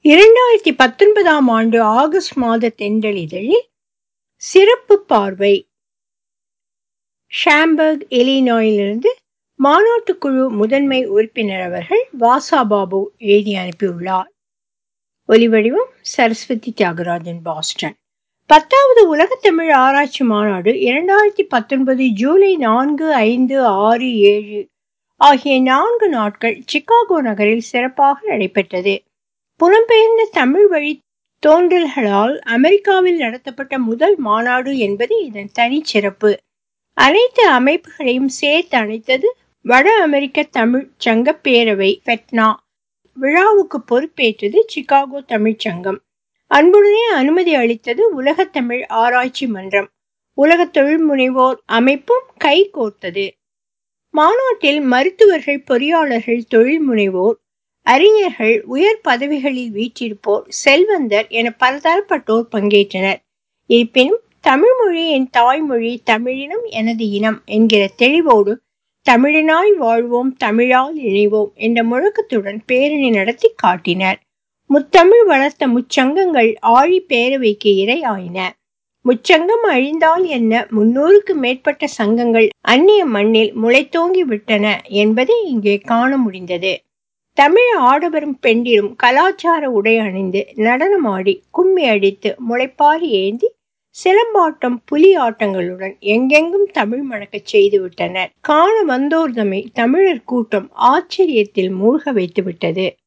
இரண்டாயிரத்தி பத்தொன்பதாம் ஆண்டு ஆகஸ்ட் மாத தென்றலிதழில் சிறப்பு பார்வை ஷாம்பர்க் இலினாயிலிருந்து மாநாட்டுக்குழு முதன்மை உறுப்பினர் அவர்கள் வாசா பாபு எழுதி அனுப்பியுள்ளார் ஒலிவடிவம் சரஸ்வதி தியாகராஜன் பாஸ்டன் பத்தாவது உலகத்தமிழ் ஆராய்ச்சி மாநாடு இரண்டாயிரத்தி பத்தொன்பது ஜூலை நான்கு ஐந்து ஆறு ஏழு ஆகிய நான்கு நாட்கள் சிகாகோ நகரில் சிறப்பாக நடைபெற்றது புலம்பெயர்ந்த தமிழ் வழி தோன்றல்களால் அமெரிக்காவில் நடத்தப்பட்ட முதல் மாநாடு என்பது இதன் தனிச்சிறப்பு அனைத்து அமைப்புகளையும் சேர்த்து அணைத்தது வட அமெரிக்க தமிழ் சங்க பேரவை ஃபெட்னா விழாவுக்கு பொறுப்பேற்றது சிகாகோ தமிழ்ச்சங்கம் அன்புடனே அனுமதி அளித்தது உலக தமிழ் ஆராய்ச்சி மன்றம் உலக தொழில் முனைவோர் அமைப்பும் கை கோர்த்தது மாநாட்டில் மருத்துவர்கள் பொறியாளர்கள் தொழில் முனைவோர் அறிஞர்கள் உயர் பதவிகளில் வீற்றிருப்போர் செல்வந்தர் என பலதரப்பட்டோர் பங்கேற்றனர் இருப்பினும் தமிழ் மொழி என் தாய்மொழி தமிழினம் எனது இனம் என்கிற தெளிவோடு தமிழினாய் வாழ்வோம் தமிழால் இணைவோம் என்ற முழக்கத்துடன் பேரணி நடத்தி காட்டினர் முத்தமிழ் வளர்த்த முச்சங்கங்கள் ஆழி பேரவைக்கு இரையாயின முச்சங்கம் அழிந்தால் என்ன முன்னூறுக்கு மேற்பட்ட சங்கங்கள் அந்நிய மண்ணில் முளைத்தோங்கி விட்டன என்பதை இங்கே காண முடிந்தது தமிழ் ஆடவரும் பெண்டிரும் கலாச்சார உடை அணிந்து நடனமாடி கும்மி அடித்து முளைப்பாரி ஏந்தி சிலம்பாட்டம் புலி ஆட்டங்களுடன் எங்கெங்கும் தமிழ் மணக்கச் செய்து விட்டனர் காண வந்தோர் தம்மை தமிழர் கூட்டம் ஆச்சரியத்தில் மூழ்க வைத்து விட்டது